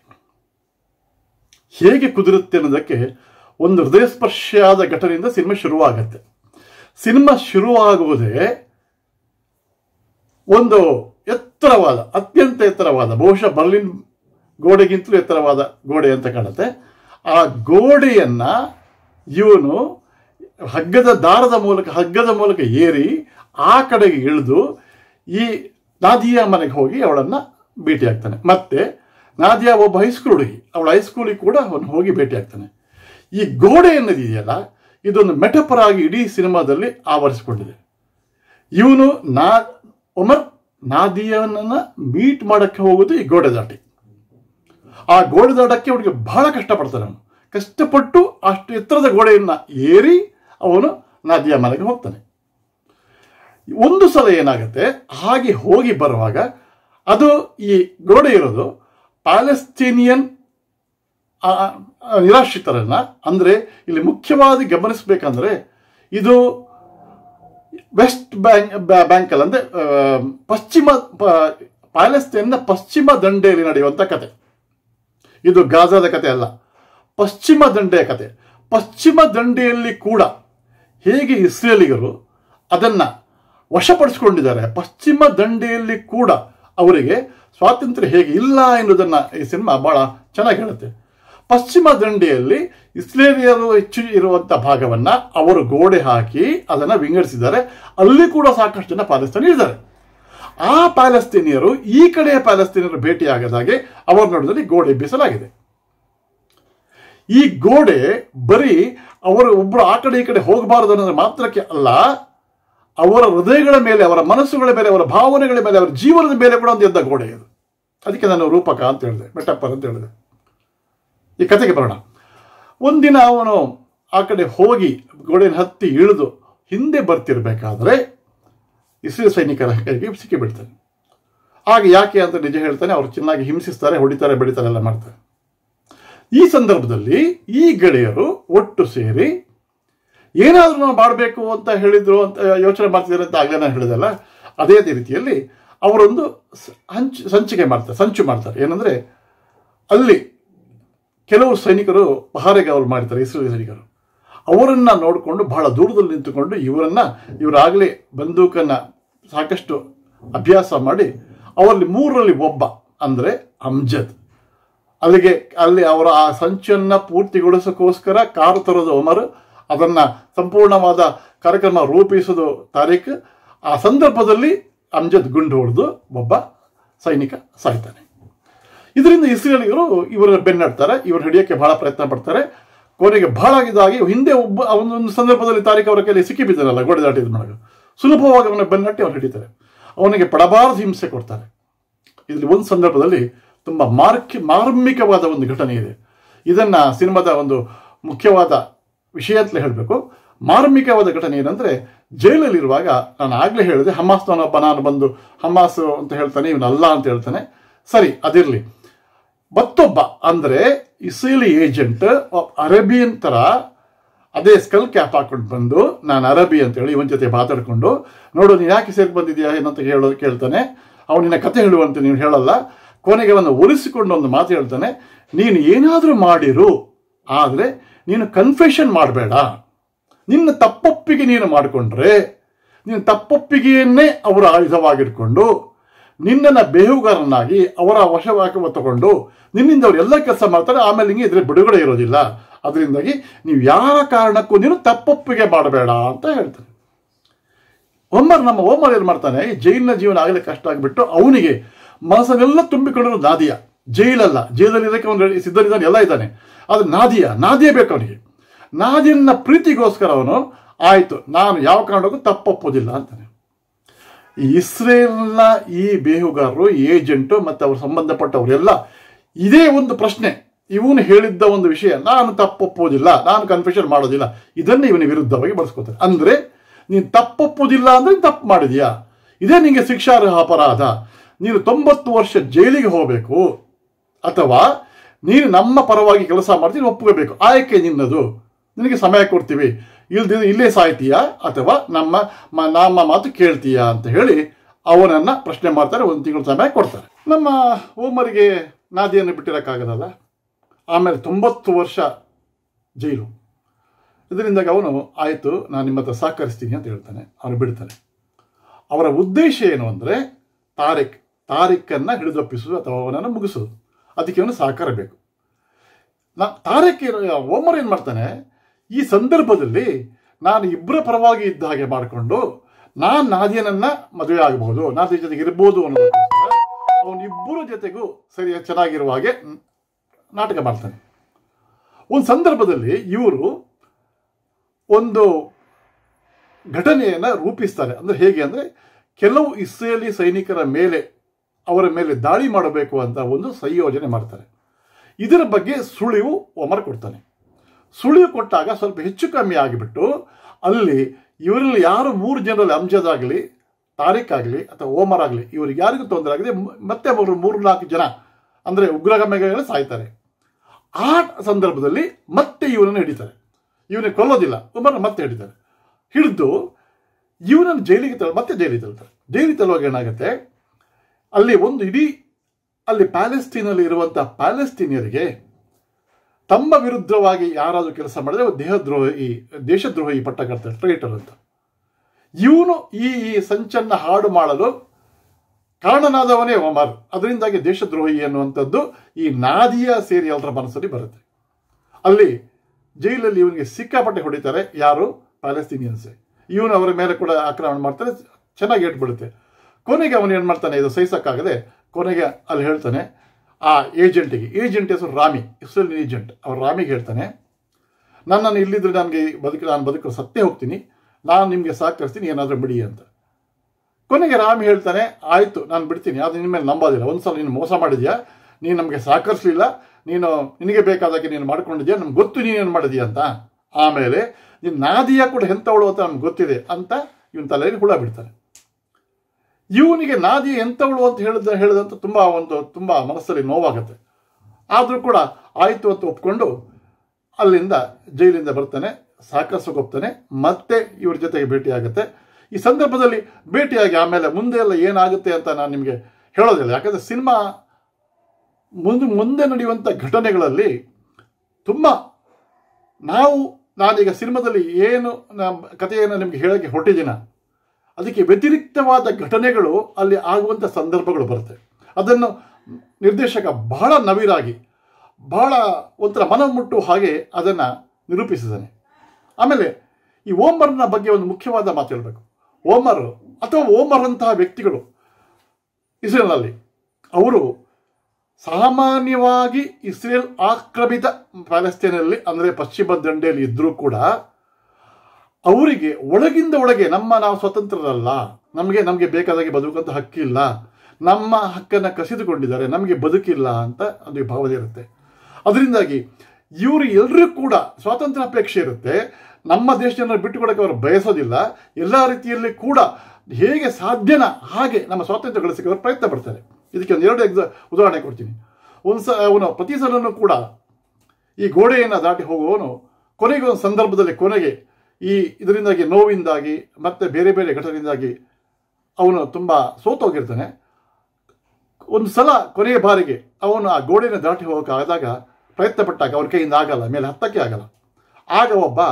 ಹೇಗೆ ಕುದುರುತ್ತೆ ಅನ್ನೋದಕ್ಕೆ ಒಂದು ಹೃದಯ ಸ್ಪರ್ಶಿಯಾದ ಘಟನೆಯಿಂದ ಸಿನಿಮಾ ಶುರುವಾಗತ್ತೆ ಸಿನಿಮಾ ಶುರುವಾಗುವುದೇ ಒಂದು ಎತ್ತರವಾದ ಅತ್ಯಂತ ಎತ್ತರವಾದ ಬಹುಶಃ ಬರ್ಲಿನ್ ಗೋಡೆಗಿಂತಲೂ ಎತ್ತರವಾದ ಗೋಡೆ ಅಂತ ಕಾಣುತ್ತೆ ಆ ಗೋಡೆಯನ್ನ ಇವನು ಹಗ್ಗದ ದಾರದ ಮೂಲಕ ಹಗ್ಗದ ಮೂಲಕ ಏರಿ ಆ ಕಡೆಗೆ ಇಳಿದು ಈ ನಾದಿಯಾ ಮನೆಗೆ ಹೋಗಿ ಅವಳನ್ನ ಭೇಟಿ ಆಗ್ತಾನೆ ಮತ್ತೆ ನಾದಿಯಾ ಒಬ್ಬ ಹೈಸ್ಕೂಲ್ ಹುಡುಗಿ ಅವಳ ಹೈಸ್ಕೂಲಿಗೆ ಕೂಡ ಅವನು ಹೋಗಿ ಭೇಟಿ ಆಗ್ತಾನೆ ಈ ಗೋಡೆ ಅನ್ನೋದಿದೆಯಲ್ಲ ಇದೊಂದು ಮೆಟಪರ್ ಆಗಿ ಇಡೀ ಸಿನಿಮಾದಲ್ಲಿ ಆವರಿಸಿಕೊಂಡಿದೆ ಇವನು ನಾ ಒಮರ್ ನಾದಿಯನನ್ನ ಮೀಟ್ ಮಾಡಕ್ಕೆ ಹೋಗೋದು ಈ ಗೋಡೆ ದಾಟಿ ಆ ಗೋಡೆ ದಾಟಕ್ಕೆ ಅವನಿಗೆ ಬಹಳ ಕಷ್ಟಪಡ್ತಾನೆ ಅವನು ಕಷ್ಟಪಟ್ಟು ಅಷ್ಟು ಎತ್ತರದ ಗೋಡೆಯನ್ನ ಏರಿ ಅವನು ನಾದಿಯಾ ಮನೆಗೆ ಹೋಗ್ತಾನೆ ಒಂದು ಸಲ ಏನಾಗುತ್ತೆ ಹಾಗೆ ಹೋಗಿ ಬರುವಾಗ ಅದು ಈ ಗೋಡೆ ಇರೋದು ಪ್ಯಾಲೆಸ್ತೀನಿಯನ್ ಆ, ಆ, ನಿರಾಶ್ರಿತರನ್ನ ಅಂದ್ರೆ ಇಲ್ಲಿ ಮುಖ್ಯವಾಗಿ ಗಮನಿಸಬೇಕಂದ್ರೆ ಇದು ವೆಸ್ಟ್ ಬ್ಯಾಂಕ್ ಬ್ಯಾಂಕ್ ಅಲ್ಲಿ ಅಂದ್ರೆ ಆ, ಪಶ್ಚಿಮ ಪ- ಪ್ಯಾಲೆಸ್ತೇನ್ನ ಪಶ್ಚಿಮ ದಂಡೆಯಲ್ಲಿ ನಡೆಯುವಂತ ಕತೆ ಇದು ಗಾಜಾದ ಕತೆ ಅಲ್ಲ ಪಶ್ಚಿಮ ದಂಡೆಯ ಕತೆ ಪಶ್ಚಿಮ ದಂಡೆಯಲ್ಲಿ ಕೂಡ ಹೇಗೆ ಇಸ್ರೇಲಿಗರು ಅದನ್ನ ವಶಪಡಿಸಿಕೊಂಡಿದ್ದಾರೆ ಪಶ್ಚಿಮ ದಂಡೆಯಲ್ಲಿ ಕೂಡ ಅವರಿಗೆ ಸ್ವಾತಂತ್ರ್ಯ ಹೇಗೆ ಇಲ್ಲ ಎನ್ನುವುದನ್ನ ಈ ಸಿನಿಮಾ ಬಹಳ ಚೆನ್ನಾಗಿ ಹೇಳುತ್ತೆ ಪಶ್ಚಿಮ ದಂಡೆಯಲ್ಲಿ ಇಸ್ರೇಲಿಯರು ಹೆಚ್ಚು ಇರುವಂತ ಭಾಗವನ್ನ ಅವರು ಗೋಡೆ ಹಾಕಿ ಅದನ್ನ ವಿಂಗಡಿಸಿದ್ದಾರೆ ಅಲ್ಲಿ ಕೂಡ ಸಾಕಷ್ಟು ಜನ ಪಾಲಿಸ್ತಾನ ಇದ್ದಾರೆ ಆ ಪ್ಯಾಲೆಸ್ತೀನಿಯರು ಈ ಕಡೆಯ ಪ್ಯಾಲೆಸ್ತೀನಿಯರು ಭೇಟಿಯಾಗದಾಗೆ ಅವರ ನಡುವೆ ಗೋಡೆ ಎಬ್ಬಿಸಲಾಗಿದೆ ಈ ಗೋಡೆ ಬರೀ ಅವರು ಒಬ್ಬರು ಆ ಕಡೆ ಈ ಕಡೆ ಹೋಗಬಾರದು ಅನ್ನೋದ್ರ ಮಾತ್ರಕ್ಕೆ ಅಲ್ಲ ಅವರ ಹೃದಯಗಳ ಮೇಲೆ ಅವರ ಮನಸ್ಸುಗಳ ಮೇಲೆ ಅವರ ಭಾವನೆಗಳ ಮೇಲೆ ಅವರ ಜೀವನದ ಮೇಲೆ ಕೂಡ ಒಂದು ಎದ್ದ ಗೋಡೆ ಇದು ಅದಕ್ಕೆ ನಾನು ರೂಪಕ ಅಂತ ಹೇಳಿದೆ ಮೆಟಪ್ಪರ್ ಅಂತ ಹೇಳಿದೆ ಈ ಕತೆಗೆ ಬರೋಣ ಒಂದಿನ ಅವನು ಆ ಕಡೆ ಹೋಗಿ ಗೋಡೆನ ಹತ್ತಿ ಇಳಿದು ಹಿಂದೆ ಬರ್ತಿರ್ಬೇಕಾದ್ರೆ ಇಸ್ರೇಲ್ ಸೈನಿಕರ ಕೈಗೆ ಸಿಕ್ಕಿಬಿಡ್ತಾನೆ ಆಗ ಯಾಕೆ ಅಂತ ನಿಜ ಹೇಳ್ತಾನೆ ಅವ್ರು ಚೆನ್ನಾಗಿ ಹಿಂಸಿಸ್ತಾರೆ ಹೊಡಿತಾರೆ ಬೆಳಿತಾರೆ ಎಲ್ಲ ಮಾಡ್ತಾರೆ ಈ ಸಂದರ್ಭದಲ್ಲಿ ಈ ಗೆಳೆಯರು ಒಟ್ಟು ಸೇರಿ ಏನಾದರೂ ನಾವು ಮಾಡಬೇಕು ಅಂತ ಹೇಳಿದ್ರು ಅಂತ ಯೋಚನೆ ಮಾಡ್ತಿದ್ದಾರೆ ಅಂತ ಆಗಲೇ ನಾನು ಹೇಳಿದಲ್ಲ ಅದೇ ರೀತಿಯಲ್ಲಿ ಅವರೊಂದು ಸ- ಹಂಚು ಸಂಚಿಕೆ ಮಾಡ್ತಾರೆ ಸಂಚು ಮಾಡ್ತಾರೆ ಏನಂದರೆ ಅಲ್ಲಿ ಕೆಲವು ಸೈನಿಕರು ಪಹಾರೆಗಾವಲು ಮಾಡ್ತಾರೆ ಇಸ್ರೇಲ್ ಸೈನಿಕರು ಅವರನ್ನ ನೋಡಿಕೊಂಡು ಬಹಳ ದೂರದಲ್ಲಿ ನಿಂತುಕೊಂಡು ಇವರನ್ನ ಇವರಾಗಲೇ ಬಂದೂಕನ್ನ ಸಾಕಷ್ಟು ಅಭ್ಯಾಸ ಮಾಡಿ ಅವರಲ್ಲಿ ಮೂರರಲ್ಲಿ ಒಬ್ಬ ಅಂದರೆ ಅಮ್ಜದ್ ಅಲ್ಲಿಗೆ ಅಲ್ಲಿ ಅವರ ಆ ಸಂಚನ್ನ ಪೂರ್ತಿಗೊಳಿಸೋಕ್ಕೋಸ್ಕರ ಕಾರು ತರೋದು ಒಮರ್ ಅದನ್ನ ಸಂಪೂರ್ಣವಾದ ಕಾರ್ಯಕ್ರಮ ರೂಪಿಸೋದು ತಾರೀಖ್ ಆ ಸಂದರ್ಭದಲ್ಲಿ ಅಮ್ಜದ್ ಗುಂಡು ಹೊಡೆದು ಒಬ್ಬ ಸೈನಿಕ ಸಾಯ್ತಾನೆ ಇದರಿಂದ ಇಸ್ರೇಲಿಗರು ಇವರ ಬೆನ್ನಡ್ತಾರೆ ಇವರು ಹಿಡಿಯೋಕ್ಕೆ ಬಹಳ ಪ್ರಯತ್ನ ಪಡ್ತಾರೆ ಕೊನೆಗೆ ಬಹಳ ಇದಾಗಿ ಹಿಂದೆ ಒಬ್ಬ ಆ ಒಂದೊಂದು ಸಂದರ್ಭದಲ್ಲಿ ತಾರೀಖ್ ಅವರ ಕೈಲಿ ಸಿಕ್ಕಿ ಬಿದ್ದಾರಲ್ಲ ಗೋಡೆ ದಾಟಿ ಇದು ಮಾಡೋದು ಸುಲಭವಾಗಿ ಅವನ ಬೆನ್ನಟ್ಟಿ ಅವ್ರು ಹಿಡಿತಾರೆ ಅವನಿಗೆ ಪಡಬಾರದು ಹಿಂಸೆ ಕೊಡ್ತಾರೆ ಇದರಲ್ಲಿ ಒಂದು ಸಂದರ್ಭದಲ್ಲಿ ತುಂಬ ಮಾರ್ಕಿ ಮಾರ್ಮಿಕವಾದ ಒಂದು ಘಟನೆ ಇದೆ ಇದನ್ನ ಸಿನಿಮಾದ ಒಂದು ಮುಖ್ಯವಾದ ವಿಷಯ ಅಂತಲೇ ಹೇಳಬೇಕು ಮಾರ್ಮಿಕವಾದ ಘಟನೆ ಏನಂದ್ರೆ ಜೈಲಲ್ಲಿರುವಾಗ ನಾನು ಆಗ್ಲೇ ಹೇಳಿದೆ ಹಮಾಸ್ನವನೊಬ್ಬ ನಾನು ಬಂದು ಹಮಾಸ್ ಅಂತ ಹೇಳ್ತಾನೆ ಇವನಲ್ಲ ಅಂತ ಹೇಳ್ತಾನೆ ಸರಿ ಅದಿರಲಿ ಮತ್ತೊಬ್ಬ ಅಂದ್ರೆ ಇಸ್ರೇಲಿ ಏಜೆಂಟ್ ಅರೇಬಿಯನ್ ತರ ಅದೇ ಸ್ಕಲ್ ಕ್ಯಾಪ್ ಹಾಕೊಂಡು ಬಂದು ನಾನು ಅರಬಿ ಅಂತ ಹೇಳಿ ಇವನ್ ಜೊತೆ ಮಾತಾಡ್ಕೊಂಡು ನೋಡು ನೀನು ಯಾಕೆ ಸೇರಿ ಬಂದಿದ್ಯಾ ಏನಂತ ಹೇಳೋ ಕೇಳ್ತಾನೆ ಅವನಿನ ಕತೆ ಹೇಳುವಂತೆ ನೀವು ಹೇಳಲ್ಲ ಕೊನೆಗೆ ಅವನು ಒಲಿಸಿಕೊಂಡು ಒಂದು ಮಾತು ಹೇಳ್ತಾನೆ ನೀನು ಏನಾದರೂ ಮಾಡಿರು ಆದರೆ ನೀನು ಕನ್ಫೆಷನ್ ಮಾಡಬೇಡ ನಿನ್ನ ತಪ್ಪೊಪ್ಪಿಗೆ ನೀನು ಮಾಡಿಕೊಂಡ್ರೆ ನಿನ್ನ ತಪ್ಪೊಪ್ಪಿಗೆಯನ್ನೇ ಅವರ ಆಯುಧವಾಗಿಟ್ಕೊಂಡು ನಿನ್ನನ್ನು ಬೇಹುಗಾರನಾಗಿ ಅವರ ವಶವಾಗಿ ತಗೊಂಡು ನಿನ್ನಿಂದ ಅವ್ರು ಎಲ್ಲ ಕೆಲಸ ಮಾಡ್ತಾರೆ ಆಮೇಲೆ ನಿಮಗೆ ಇದ್ರ ಬಿಡುಗಡೆ ಇರೋದಿಲ್ಲ ಅದರಿಂದಾಗಿ ನೀವು ಯಾರ ಕಾರಣಕ್ಕೂ ನೀನು ತಪ್ಪೊಪ್ಪಿಗೆ ಮಾಡಬೇಡ ಅಂತ ಹೇಳ್ತಾರೆ ಒಮ್ಮರ್ ನಮ್ಮ ಓಮರ್ ಏನು ಮಾಡ್ತಾನೆ ಈ ಜೈಲಿನ ಜೀವನ ಆಗಲೇ ಕಷ್ಟ ಆಗಿಬಿಟ್ಟು ಅವನಿಗೆ ಮನಸ್ಸನ್ನೆಲ್ಲ ತುಂಬಿಕೊಂಡಿರೋ ನಾದಿಯ ಜೈಲಲ್ಲ ಜೈಲಲ್ಲಿ ಇರೋಕ್ಕೆ ಅವನು ಸಿದ್ಧರಿದ್ದಾನೆ ಎಲ್ಲ ಇದ್ದಾನೆ ಆದರೆ ನಾದಿಯ ನಾದಿಯ ಬೇಕು ಅವನಿಗೆ ನಾದಿಯನ್ನ ಪ್ರೀತಿಗೋಸ್ಕರ ಅವನು ಆಯಿತು ನಾನು ಯಾವ ಕಾರಣಕ್ಕೂ ತಪ್ಪೊಪ್ಪೋದಿಲ್ಲ ಅಂತಾನೆ ಈ ಇಸ್ರೇಲ್ನ ಈ ಬೇಹುಗಾರರು ಏಜೆಂಟು ಮತ್ತು ಅವ್ರ ಸಂಬಂಧಪಟ್ಟವರೆಲ್ಲ ಇದೇ ಒಂದು ಪ್ರಶ್ನೆ ಇವನು ಹೇಳಿದ್ದ ಒಂದು ವಿಷಯ ನಾನು ತಪ್ಪೊಪ್ಪೋದಿಲ್ಲ ನಾನು ಕನ್ಫೆಷನ್ ಮಾಡೋದಿಲ್ಲ ಇದನ್ನೇ ಇವನ ವಿರುದ್ಧವಾಗಿ ಬಳಸ್ಕೋತಾರೆ ಅಂದ್ರೆ ನೀನು ತಪ್ಪೊಪ್ಪೋದಿಲ್ಲ ಅಂದ್ರೆ ನೀನು ತಪ್ಪು ಮಾಡಿದ್ಯಾ ಇದೇ ನಿಮಗೆ ಶಿಕ್ಷಾರ್ಹ ಅಪರಾಧ ನೀನು ತೊಂಬತ್ತು ವರ್ಷ ಜೈಲಿಗೆ ಹೋಗಬೇಕು ಅಥವಾ ನೀನು ನಮ್ಮ ಪರವಾಗಿ ಕೆಲಸ ಮಾಡ್ತೀನಿ ಒಪ್ಕೋಬೇಕು ಆಯ್ಕೆ ನಿನ್ನದು ನಿನಗೆ ಸಮಯ ಕೊಡ್ತೀವಿ ಇಲ್ದಿದ್ರೆ ಇಲ್ಲೇ ಸಾಯ್ತೀಯಾ ಅಥವಾ ನಮ್ಮ ಮ- ನಮ್ಮ ಮಾತು ಕೇಳ್ತೀಯಾ ಅಂತ ಹೇಳಿ ಅವನನ್ನ ಪ್ರಶ್ನೆ ಮಾಡ್ತಾರೆ ಒಂದು ತಿಂಗಳು ಸಮಯ ಕೊಡ್ತಾರೆ ನಮ್ಮ ಓಮರಿಗೆ ನಾದಿಯನ್ನು ಬಿಟ್ಟಿರೋಕ್ಕಾಗದಲ್ಲ ಆಮೇಲೆ ತೊಂಬತ್ತು ವರ್ಷ ಜೈಲು ಇದರಿಂದಾಗಿ ಅವನು ಆಯಿತು ನಾನು ನಿಮ್ಮ ಹತ್ರ ಸಹಕರಿಸ್ತೀನಿ ಅಂತ ಹೇಳ್ತಾನೆ ಅವನು ಬಿಡ್ತಾನೆ ಅವರ ಉದ್ದೇಶ ಏನು ಅಂದರೆ ತಾರಿಕ್ ತಾರಿಕ್ಕನ್ನು ಹಿಡಿದೊಪ್ಪಿಸುವುದು ಅಥವಾ ಅವನನ್ನು ಮುಗಿಸೋದು ಅದಕ್ಕೆ ಅವನು ಸಹಕಾರ ಬೇಕು ನಾ ತಾರಿಕ್ ಓಮರ್ ಏನು ಮಾಡ್ತಾನೆ ಈ ಸಂದರ್ಭದಲ್ಲಿ ನಾನು ಇಬ್ಬರ ಪರವಾಗಿ ಇದ್ದ ಹಾಗೆ ಮಾಡಿಕೊಂಡು ನಾನು ನಾದಿಯನನ್ನ ಮದುವೆ ಆಗಬಹುದು ನಾದಿಯ ಜೊತೆಗೆ ಇರ್ಬೋದು ಅನ್ನೋದಕ್ಕೋಸ್ಕರ ಅವನಿಬ್ಬರ ಜೊತೆಗೂ ಸರಿ ಚೆನ್ನಾಗಿರುವ ಹಾಗೆ ನಾಟಕ ಮಾಡ್ತಾನೆ ಒಂದು ಸಂದರ್ಭದಲ್ಲಿ ಇವರು ಒಂದು ಘಟನೆಯನ್ನು ರೂಪಿಸ್ತಾರೆ ಅಂದರೆ ಹೇಗೆ ಅಂದರೆ ಕೆಲವು ಇಸ್ರೇಲಿ ಸೈನಿಕರ ಮೇಲೆ ಅವರ ಮೇಲೆ ದಾಳಿ ಮಾಡಬೇಕು ಅಂತ ಒಂದು ಸಂಯೋಜನೆ ಮಾಡ್ತಾರೆ ಇದರ ಬಗ್ಗೆ ಸುಳಿವು ಒಮರ್ ಕೊಡ್ತಾನೆ ಸುಳಿವು ಕೊಟ್ಟಾಗ ಸ್ವಲ್ಪ ಹೆಚ್ಚು ಕಮ್ಮಿ ಆಗಿಬಿಟ್ಟು ಅಲ್ಲಿ ಇವರಲ್ಲಿ ಯಾರು ಮೂರು ಜನರಲ್ಲಿ ಅಮ್ಜದ್ ಆಗಲಿ ತಾರಿಕ್ ಆಗಲಿ ಅಥವಾ ಓಮರ್ ಆಗಲಿ ಇವರಿಗೆ ಯಾರಿಗೂ ತೊಂದರೆ ಆಗಿದೆ ಮ- ಮತ್ತೆ ಅವರು ಮೂರು ನಾಲ್ಕು ಜನ ಅಂದರೆ ಉಗ್ರಗಾಮಿಗಳು ಸಾಯ್ತಾರೆ ಆ ಸಂದರ್ಭದಲ್ಲಿ ಮತ್ತೆ ಇವನನ್ನು ಹಿಡಿತಾರೆ ಇವನಿಗೆ ಕೊಲ್ಲೋದಿಲ್ಲ ಒಬ್ಬರನ್ನ ಮತ್ತೆ ಹಿಡಿತಾರೆ ಹಿಡಿದು ಇವನನ್ನು ಜೈಲಿಗೆ ತಳ್ಳ ಮತ್ತೆ ಜೈಲಿಗೆ ತಳ್ತಾರೆ ಜೈಲಿಗೆ ತಳ್ಳುವಾಗ ಏನಾಗುತ್ತೆ ಅಲ್ಲಿ ಒಂದು ಇಡೀ ಅಲ್ಲಿ ಪ್ಯಾಲೆಸ್ತೀನಲ್ಲಿ ಇರುವಂಥ ಪ್ಯಾಲೆಸ್ತೀನಿಯರಿಗೆ ತಮ್ಮ ವಿರುದ್ಧವಾಗಿ ಯಾರಾದರೂ ಕೆಲಸ ಮಾಡಿದ್ರೆ ಅವ್ರು ದೇಹದ್ರೋಹಿ ದೇಶದ್ರೋಹಿ ಪಟ್ಟ ಕಟ್ತಾರೆ ಟ್ರೈಟರ್ ಅಂತ ಇವನು ಈ ಈ ಸಂಚನ್ನ ಹಾಡು ಮಾಡಲು ಕಾರಣನಾದವನೇ ಒಮರ್ ಅದರಿಂದಾಗಿ ದೇಶದ್ರೋಹಿ ಅನ್ನುವಂಥದ್ದು ಈ ನಾದಿಯ ಸೇರಿ ಎಲ್ಲರ ಮನಸ್ಸಲ್ಲಿ ಬರುತ್ತೆ ಅಲ್ಲಿ ಜೈಲಲ್ಲಿ ಇವನಿಗೆ ಸಿಕ್ಕಾಪಟ್ಟೆ ಹೊಡಿತಾರೆ ಯಾರು ಪ್ಯಾಲೆಸ್ತೀನಿಯನ್ಸೇ ಇವನು ಅವರ ಮೇಲೆ ಕೂಡ ಆಕ್ರಮಣ ಮಾಡ್ತಾರೆ ಚೆನ್ನಾಗಿ ಏಟ್ ಬೀಳುತ್ತೆ ಕೊನೆಗೆ ಅವನು ಏನು ಮಾಡ್ತಾನೆ ಇದು ಸಹಿಸಕ್ಕಾಗದೆ ಕೊನೆಗೆ ಅಲ್ಲಿ ಹೇಳ್ತಾನೆ ಆ ಏಜೆಂಟಿಗೆ ಏಜೆಂಟ್ ಹೆಸರು ರಾಮಿ ಇಸ್ರೇಲ್ ಏಜೆಂಟ್ ಅವ್ರು ರಾಮಿಗೆ ಹೇಳ್ತಾನೆ ನನ್ನನ್ನು ಇಲ್ಲಿದ್ರೆ ನನಗೆ ಬದುಕು ನಾನು ಬದುಕಲು ಸತ್ತೇ ಹೋಗ್ತೀನಿ ನಾನು ನಿಮಗೆ ಸಹಕರಿಸ್ತೀನಿ ಏನಾದರೂ ಬಿಡಿ ಅಂತ ಕೊನೆಗೆ ರಾಮ್ ಹೇಳ್ತಾನೆ ಆಯಿತು ನಾನು ಬಿಡ್ತೀನಿ ಅದು ನಿನ್ನ ಮೇಲೆ ನಂಬೋದಿಲ್ಲ ಒಂದು ಸಲ ನೀನು ಮೋಸ ಮಾಡಿದ್ಯಾ ನೀನು ನಮಗೆ ಸಹಕರಿಸಲಿಲ್ಲ ನೀನು ನಿನಗೆ ಬೇಕಾದಾಗೆ ನೀನು ಮಾಡ್ಕೊಂಡಿದ್ಯಾ ನಮ್ಗೆ ಗೊತ್ತು ನೀನೇನು ಮಾಡಿದ್ಯಾ ಅಂತ ಆಮೇಲೆ ನೀನು ನಾದಿಯ ಕೂಡ ಎಂಥವಳು ಅಂತ ನಮ್ಗೆ ಗೊತ್ತಿದೆ ಅಂತ ಇವನ್ ತಲೆಯಲ್ಲಿ ಹುಳ ಬಿಡ್ತಾರೆ ಇವನಿಗೆ ನಾದಿ ಎಂಥವಳು ಅಂತ ಹೇಳಿದ ಹೇಳಿದಂತ ತುಂಬ ಒಂದು ತುಂಬ ಮನಸ್ಸಲ್ಲಿ ನೋವಾಗುತ್ತೆ ಆದರೂ ಕೂಡ ಆಯಿತು ಅಂತ ಒಪ್ಕೊಂಡು ಅಲ್ಲಿಂದ ಜೈಲಿಂದ ಬರ್ತಾನೆ ಸಾಕಸುಗೊಪ್ತಾನೆ ಮತ್ತೆ ಇವ್ರ ಜೊತೆಗೆ ಭೇಟಿಯಾಗುತ್ತೆ ಈ ಸಂದರ್ಭದಲ್ಲಿ ಭೇಟಿಯಾಗಿ ಆಮೇಲೆ ಮುಂದೆ ಎಲ್ಲ ಏನಾಗುತ್ತೆ ಅಂತ ನಾನು ನಿಮಗೆ ಹೇಳೋದಿಲ್ಲ ಯಾಕಂದರೆ ಸಿನಿಮಾ ಮುಂದೆ ಮುಂದೆ ನಡೆಯುವಂಥ ಘಟನೆಗಳಲ್ಲಿ ತುಂಬ ನಾವು ನಾನೀಗ ಸಿನಿಮಾದಲ್ಲಿ ಏನು ನಮ್ಮ ಕಥೆಯನ್ನು ನಿಮಗೆ ಹೇಳೋಕ್ಕೆ ಹೊರಟಿದ್ದೀನ ಅದಕ್ಕೆ ವ್ಯತಿರಿಕ್ತವಾದ ಘಟನೆಗಳು ಅಲ್ಲಿ ಆಗುವಂಥ ಸಂದರ್ಭಗಳು ಬರುತ್ತೆ ಅದನ್ನು ನಿರ್ದೇಶಕ ಬಹಳ ನವಿರಾಗಿ ಬಹಳ ಒಂಥರ ಮನ ಮುಟ್ಟುವ ಹಾಗೆ ಅದನ್ನು ನಿರೂಪಿಸಿದ್ದಾನೆ ಆಮೇಲೆ ಈ ಓಮರ್ನ ಬಗ್ಗೆ ಒಂದು ಮುಖ್ಯವಾದ ಮಾತು ಹೇಳಬೇಕು ಓಮರ್ ಅಥವಾ ಓಮರ್ ಅಂತಹ ವ್ಯಕ್ತಿಗಳು ಇಸ್ರೇಲ್ನಲ್ಲಿ ಅವರು ಸಾಮಾನ್ಯವಾಗಿ ಇಸ್ರೇಲ್ ಆಕ್ರಮಿತ ಪ್ಯಾಲೆಸ್ತೇನಲ್ಲಿ ಅಂದರೆ ಪಶ್ಚಿಮ ದಂಡೆಯಲ್ಲಿ ಇದ್ದರೂ ಕೂಡ ಅವರಿಗೆ ಒಳಗಿಂದ ಒಳಗೆ ನಮ್ಮ ನಾವು ಸ್ವತಂತ್ರರಲ್ಲ ನಮಗೆ ನಮಗೆ ಬೇಕಾದಾಗೆ ಬದುಕಂತ ಹಕ್ಕಿಲ್ಲ ನಮ್ಮ ಹಕ್ಕನ್ನು ಕಸಿದುಕೊಂಡಿದ್ದಾರೆ ನಮಗೆ ಬದುಕಿಲ್ಲ ಅಂತ ಒಂದು ಭಾವನೆ ಇರುತ್ತೆ ಅದರಿಂದಾಗಿ ಇವರು ಎಲ್ಲರೂ ಕೂಡ ಸ್ವಾತಂತ್ರ್ಯ ಅಪೇಕ್ಷೆ ಇರುತ್ತೆ ನಮ್ಮ ದೇಶವನ್ನು ಬಿಟ್ಟುಕೊಡಕ್ಕೆ ಅವರು ಬಯಸೋದಿಲ್ಲ ಎಲ್ಲ ರೀತಿಯಲ್ಲಿ ಕೂಡ ಹೇಗೆ ಸಾಧ್ಯನ ಹಾಗೆ ನಮ್ಮ ಸ್ವಾತಂತ್ರ್ಯ ಗಳಿಸಕ್ಕೆ ಅವರು ಪ್ರಯತ್ನ ಪಡ್ತಾರೆ ಇದಕ್ಕೆ ಒಂದು ಎರಡು ಎಕ್ಸಾ ಉದಾಹರಣೆ ಕೊಡ್ತೀನಿ ಒಂದು ಸ ಅವನು ಪ್ರತಿ ಸಲನೂ ಕೂಡ ಈ ಗೋಡೆಯನ್ನು ದಾಟಿ ಹೋಗುವವನು ಕೊನೆಗೆ ಒಂದು ಸಂದರ್ಭದಲ್ಲಿ ಕೊನೆಗೆ ಈ ಇದರಿಂದಾಗಿ ನೋವಿಂದಾಗಿ ಮತ್ತೆ ಬೇರೆ ಬೇರೆ ಘಟನೆಯಿಂದಾಗಿ ಅವನು ತುಂಬ ಸೋತೋಗಿರ್ತಾನೆ ಒಂದು ಸಲ ಕೊನೆಯ ಬಾರಿಗೆ ಅವನು ಆ ಗೋಡೆಯನ್ನು ದಾಟಿ ಹೋಗೋಕ್ಕಾದಾಗ ಪ್ರಯತ್ನ ಪಟ್ಟಾಗ ಅವನ ಕೈಯಿಂದ ಆಗಲ್ಲ ಮೇಲೆ ಹತ್ತಕ್ಕೆ ಆಗಲ್ಲ ಆಗ ಒಬ್ಬ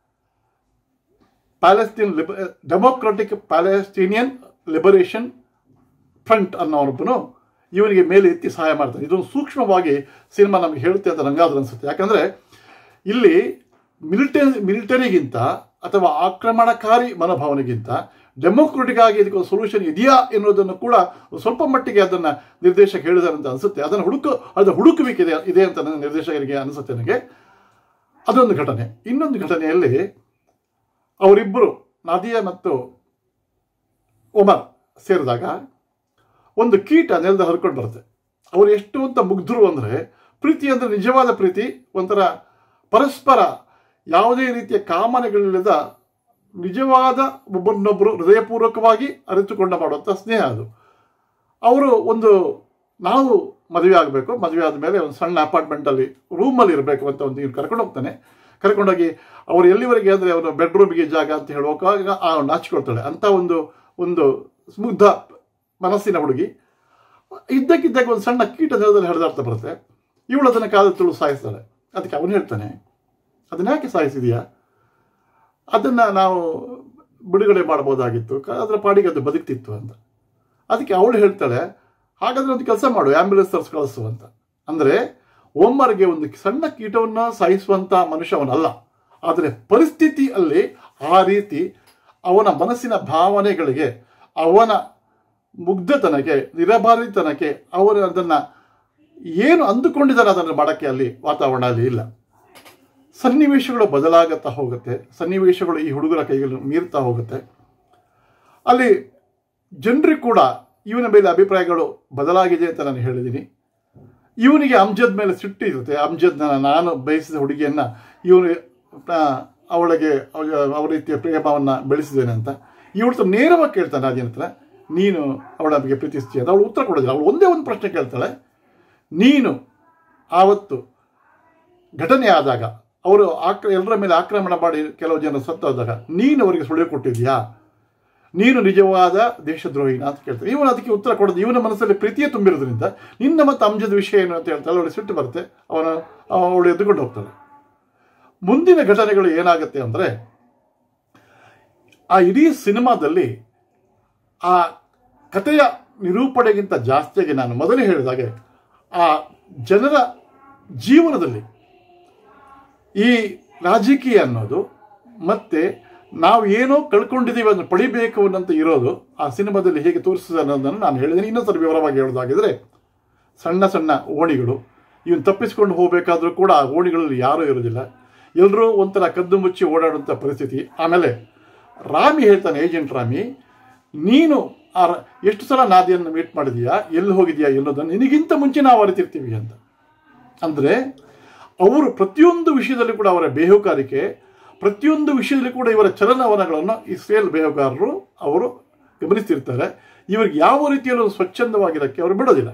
ಪ್ಯಾಲೆಸ್ತೀನ್ ಲಿಬ ಡೆಮೋಕ್ರಾಟಿಕ್ ಪ್ಯಾಲೆಸ್ತೀನಿಯನ್ ಲಿಬರೇಷನ್ ಫ್ರಂಟ್ ಅನ್ನೋನೊಬ್ಬನು ಇವನಿಗೆ ಮೇಲೆ ಎತ್ತಿ ಸಹಾಯ ಮಾಡ್ತಾನೆ ಇದೊಂದು ಸೂಕ್ಷ್ಮವಾಗಿ ಸಿನಿಮಾ ನಮಗೆ ಹೇಳುತ್ತೆ ಅಂತ ನಂಗಾದ್ರೂ ಅನಿಸುತ್ತೆ ಯಾಕಂದರೆ ಇಲ್ಲಿ ಮಿಲಿಟರಿ ಮಿಲಿಟರಿಗಿಂತ ಅಥವಾ ಆಕ್ರಮಣಕಾರಿ ಮನೋಭಾವನೆಗಿಂತ ಡೆಮೋಕ್ರೆಟಿಕ್ ಆಗಿ ಇದಕ್ಕೊಂದು ಸೊಲ್ಯೂಷನ್ ಇದೆಯಾ ಎನ್ನುವುದನ್ನು ಕೂಡ ಸ್ವಲ್ಪ ಮಟ್ಟಿಗೆ ಅದನ್ನು ನಿರ್ದೇಶಕ ಹೇಳಿದಾರೆ ಅಂತ ಅನಿಸುತ್ತೆ ಅದನ್ನು ಹುಡುಕು ಅದರ ಹುಡುಕುವಿಕೆ ಇದೆ ಇದೆ ಅಂತ ನನ್ನ ನಿರ್ದೇಶಕರಿಗೆ ಅನಿಸುತ್ತೆ ನನಗೆ ಅದೊಂದು ಘಟನೆ ಇನ್ನೊಂದು ಘಟನೆಯಲ್ಲಿ ಅವರಿಬ್ಬರು ನಾದಿಯಾ ಮತ್ತು ಒಮರ್ ಸೇರಿದಾಗ ಒಂದು ಕೀಟ ನೆಲದ ಹರ್ಕೊಂಡು ಬರುತ್ತೆ ಅವರು ಎಷ್ಟು ಅಂತ ಮುಗ್ಧರು ಅಂದರೆ ಪ್ರೀತಿ ಅಂದರೆ ನಿಜವಾದ ಪ್ರೀತಿ ಒಂಥರ ಪರಸ್ಪರ ಯಾವುದೇ ರೀತಿಯ ಕಾಮನೆಗಳಿಲ್ಲದ ನಿಜವಾದ ಒಬ್ಬರನ್ನೊಬ್ಬರು ಹೃದಯಪೂರ್ವಕವಾಗಿ ಅರಿತುಕೊಂಡ ಮಾಡುವಂಥ ಸ್ನೇಹ ಅದು ಅವರು ಒಂದು ನಾವು ಮದುವೆ ಆಗಬೇಕು ಮದುವೆ ಆದಮೇಲೆ ಒಂದು ಸಣ್ಣ ಅಪಾರ್ಟ್ಮೆಂಟಲ್ಲಿ ರೂಮಲ್ಲಿ ಇರಬೇಕು ಅಂತ ಒಂದು ಇವ್ರು ಕರ್ಕೊಂಡು ಹೋಗ್ತಾನೆ ಕರ್ಕೊಂಡೋಗಿ ಅವ್ರು ಎಲ್ಲಿವರೆಗೆ ಅಂದರೆ ಅವನು ಬೆಡ್ರೂಮಿಗೆ ಜಾಗ ಅಂತ ಹೇಳುವಾಗ ಆ ನಾಚಿಕೊಳ್ತಾಳೆ ಅಂತ ಒಂದು ಒಂದು ಸ್ಮುಗ್ಧ ಮನಸ್ಸಿನ ಹುಡುಗಿ ಇದ್ದಕ್ಕಿದ್ದಾಗ ಒಂದು ಸಣ್ಣ ಕೀಟ ನೆಲದಲ್ಲಿ ಹರಿದಾಡ್ತಾ ಬರುತ್ತೆ ಇವಳು ಅದನ್ನು ಕಾದ ತುಳು ಸಾಯಿಸ್ತಾಳೆ ಅದಕ್ಕೆ ಅವನು ಹೇಳ್ತಾನೆ ಅದನ್ನ ಯಾಕೆ ಸಾಯಿಸಿದೆಯಾ ಅದನ್ನು ನಾವು ಬಿಡುಗಡೆ ಮಾಡ್ಬೋದಾಗಿತ್ತು ಕ- ಅದರ ಪಾಡಿಗೆ ಅದು ಬದುಕ್ತಿತ್ತು ಅಂತ ಅದಕ್ಕೆ ಅವಳು ಹೇಳ್ತಾಳೆ ಹಾಗಾದ್ರೆ ಒಂದು ಕೆಲಸ ಮಾಡು ಆ್ಯಂಬುಲೆನ್ಸ್ ತರಿಸಿ ಕಳಿಸು ಅಂತ ಅಂದರೆ ಒಮ್ಮರಿಗೆ ಒಂದು ಸಣ್ಣ ಕೀಟವನ್ನು ಸಾಯಿಸುವಂಥ ಮನುಷ್ಯ ಅವನಲ್ಲ ಆದರೆ ಪರಿಸ್ಥಿತಿಯಲ್ಲಿ ಆ ರೀತಿ ಅವನ ಮನಸ್ಸಿನ ಭಾವನೆಗಳಿಗೆ ಅವನ ಮುಗ್ಧತನಕ್ಕೆ ನಿರಭಾರಿತನಕ್ಕೆ ಅವರು ಅದನ್ನು ಏನು ಅಂದುಕೊಂಡಿದ್ದಾರೆ ಅದನ್ನು ಮಾಡೋಕ್ಕೆ ಅಲ್ಲಿ ವಾತಾವರಣ ಅಲ್ಲಿ ಇಲ್ಲ ಸನ್ನಿವೇಶಗಳು ಬದಲಾಗುತ್ತಾ ಹೋಗುತ್ತೆ ಸನ್ನಿವೇಶಗಳು ಈ ಹುಡುಗರ ಕೈಗಳು ಮೀರ್ತಾ ಹೋಗುತ್ತೆ ಅಲ್ಲಿ ಜನರಿಗೆ ಕೂಡ ಇವನ ಮೇಲೆ ಅಭಿಪ್ರಾಯಗಳು ಬದಲಾಗಿದೆ ಅಂತ ನಾನು ಹೇಳಿದ್ದೀನಿ ಇವನಿಗೆ ಅಮ್ಜದ್ ಮೇಲೆ ಸಿಟ್ಟು ಇರುತ್ತೆ ಅಮ್ಜದ್ನ ನಾನು ಬಯಸಿದ ಹುಡುಗಿಯನ್ನು ಇವನು ಆ, ಅವಳಿಗೆ ಅವ- ಅವರ ರೀತಿಯ ಪ್ರೇಮವನ್ನು ಬೆಳೆಸಿದ್ದೇನೆ ಅಂತ ಇವಳು ನೇರವಾಗಿ ಕೇಳ್ತಾನೆ ರಾಜನ ಹತ್ರ ನೀನು ಅವಳ ಬಗ್ಗೆ ಪ್ರೀತಿಸ್ತೀಯ ಅಂತ ಅವಳು ಉತ್ತರ ಕೊಡೋದಿಲ್ಲ ಅವಳು ಒಂದೇ ಒಂದು ಪ್ರಶ್ನೆ ಕೇಳ್ತಾಳೆ ನೀನು ಆವತ್ತು ಘಟನೆ ಆದಾಗ ಅವರು ಆಕ್ರ ಎಲ್ಲರ ಮೇಲೆ ಆಕ್ರಮಣ ಮಾಡಿ ಕೆಲವು ಜನ ಸತ್ತೋದಾಗ ನೀನು ಅವರಿಗೆ ಸುಳಿವು ಕೊಟ್ಟಿದ್ಯಾ ನೀನು ನಿಜವಾದ ದೇಶದ್ರೋಹಿನ ಅಂತ ಕೇಳ್ತಾರೆ ಇವನು ಅದಕ್ಕೆ ಉತ್ತರ ಕೊಡೋದು ಇವನ ಮನಸ್ಸಲ್ಲಿ ಪ್ರೀತಿಯೇ ತುಂಬಿರೋದ್ರಿಂದ ನಿನ್ನ ಮತ್ತು ಅಂಜದ ವಿಷಯ ಏನು ಅಂತ ಹೇಳ್ತಾಳೆ ಅವಳಿಗೆ ಸಿಟ್ಟು ಬರುತ್ತೆ ಅವನ ಅವಳು ಎದ್ದುಕೊಂಡು ಹೋಗ್ತಾಳೆ ಮುಂದಿನ ಘಟನೆಗಳು ಏನಾಗುತ್ತೆ ಅಂದರೆ ಆ ಇಡೀ ಸಿನಿಮಾದಲ್ಲಿ ಆ ಕಥೆಯ ನಿರೂಪಣೆಗಿಂತ ಜಾಸ್ತಿಯಾಗಿ ನಾನು ಮೊದಲೇ ಹೇಳಿದಾಗೆ ಆ ಜನರ ಜೀವನದಲ್ಲಿ ಈ ರಾಜಕೀಯ ಅನ್ನೋದು ಮತ್ತೆ ನಾವು ಏನೋ ಕಳ್ಕೊಂಡಿದ್ದೀವಿ ಅದನ್ನು ಪಡಿಬೇಕು ಅನ್ನೋಂತ ಇರೋದು ಆ ಸಿನಿಮಾದಲ್ಲಿ ಹೇಗೆ ತೋರಿಸಿದೆ ಅನ್ನೋದನ್ನು ನಾನು ಹೇಳಿದ್ದೀನಿ ಇನ್ನೊಂದ್ಸಲ ವಿವರವಾಗಿ ಹೇಳೋದಾಗಿದ್ರೆ ಸಣ್ಣ ಸಣ್ಣ ಓಣಿಗಳು ಇವನು ತಪ್ಪಿಸ್ಕೊಂಡು ಹೋಗಬೇಕಾದ್ರೂ ಕೂಡ ಆ ಓಣಿಗಳಲ್ಲಿ ಯಾರೂ ಇರೋದಿಲ್ಲ ಎಲ್ಲರೂ ಒಂಥರ ಕದ್ದು ಮುಚ್ಚಿ ಓಡಾಡುವಂಥ ಪರಿಸ್ಥಿತಿ ಆಮೇಲೆ ರಾಮಿ ಹೇಳ್ತಾನೆ ಏಜೆಂಟ್ ರಾಮಿ ನೀನು ಆ ರ- ಎಷ್ಟು ಸಲ ನಾದಿಯನ್ನು ಮೀಟ್ ಮಾಡಿದೀಯಾ ಎಲ್ಲಿ ಹೋಗಿದೀಯಾ ಎನ್ನೋದನ್ನು ನಿನಗಿಂತ ಮುಂಚೆ ನಾವು ಅರಿತಿರ್ತೀವಿ ಅಂತ ಅಂದರೆ ಅವರು ಪ್ರತಿಯೊಂದು ವಿಷಯದಲ್ಲಿ ಕೂಡ ಅವರ ಬೇಹುಗಾರಿಕೆ ಪ್ರತಿಯೊಂದು ವಿಷಯದಲ್ಲಿ ಕೂಡ ಇವರ ಚಲನವಲನಗಳನ್ನು ಇಸ್ರೇಲ್ ಬೇಹುಗಾರರು ಅವರು ಗಮನಿಸ್ತಿರ್ತಾರೆ ಇವರಿಗೆ ಯಾವ ರೀತಿಯಲ್ಲೂ ಸ್ವಚ್ಛಂದವಾಗಿರೋಕ್ಕೆ ಅವರು ಬಿಡೋದಿಲ್ಲ